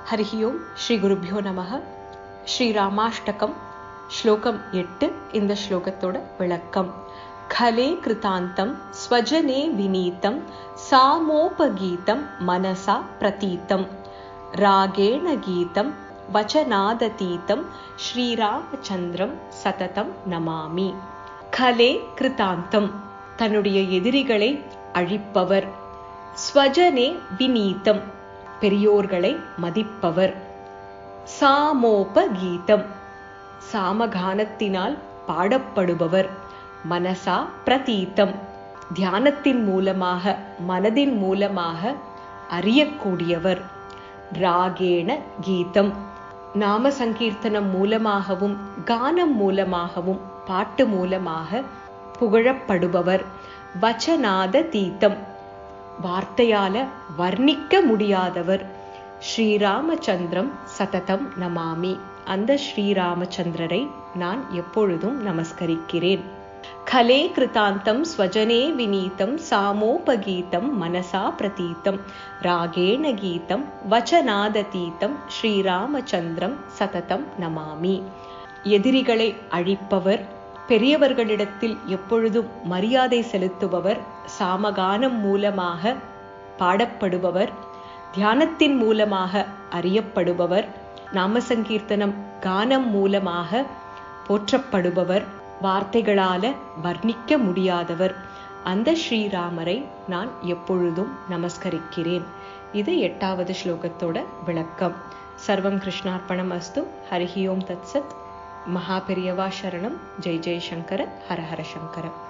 ஹரிஹி ஓம் ஸ்ரீ குருபியோ நமக ஸ்ரீராமாஷ்டகம் ஸ்லோகம் எட்டு இந்த ஸ்லோகத்தோட விளக்கம் கலே கிருதாந்தம் ஸ்வஜனே வினீதம் சாமோபகீதம் மனசா பிரதீதம் ராகேண கீதம் வச்சநாததீதம் ஸ்ரீராமச்சந்திரம் சததம் நமாமி கலே கிருதாந்தம் தன்னுடைய எதிரிகளை அழிப்பவர் ஸ்வஜனே வினீதம் பெரியோர்களை மதிப்பவர் சாமோபகீதம் சாமகானத்தினால் பாடப்படுபவர் மனசா பிரதீதம் தியானத்தின் மூலமாக மனதின் மூலமாக அறியக்கூடியவர் ராகேண கீதம் நாம சங்கீர்த்தனம் மூலமாகவும் கானம் மூலமாகவும் பாட்டு மூலமாக புகழப்படுபவர் வச்சநாத தீத்தம் வார்த்தையால வர்ணிக்க முடியாதவர் ஸ்ரீராமச்சந்திரம் சததம் நமாமி அந்த ஸ்ரீராமச்சந்திரரை நான் எப்பொழுதும் நமஸ்கரிக்கிறேன் கலே கிருதாந்தம் ஸ்வஜனே வினீதம் சாமோபகீதம் மனசா பிரதீதம் ராகேண கீதம் வச்சநாததீதம் ஸ்ரீராமச்சந்திரம் சததம் நமாமி எதிரிகளை அழிப்பவர் பெரியவர்களிடத்தில் எப்பொழுதும் மரியாதை செலுத்துபவர் சாமகானம் மூலமாக பாடப்படுபவர் தியானத்தின் மூலமாக அறியப்படுபவர் நாமசங்கீர்த்தனம் கானம் மூலமாக போற்றப்படுபவர் வார்த்தைகளால வர்ணிக்க முடியாதவர் அந்த ஸ்ரீராமரை நான் எப்பொழுதும் நமஸ்கரிக்கிறேன் இது எட்டாவது ஸ்லோகத்தோட விளக்கம் சர்வம் கிருஷ்ணார்ப்பணம் அஸ்து ஹரிஹி ஓம் தத்சத் மகாபெரியவா சரணம் ஜெய் ஜெய் சங்கர ஹர ஹர சங்கர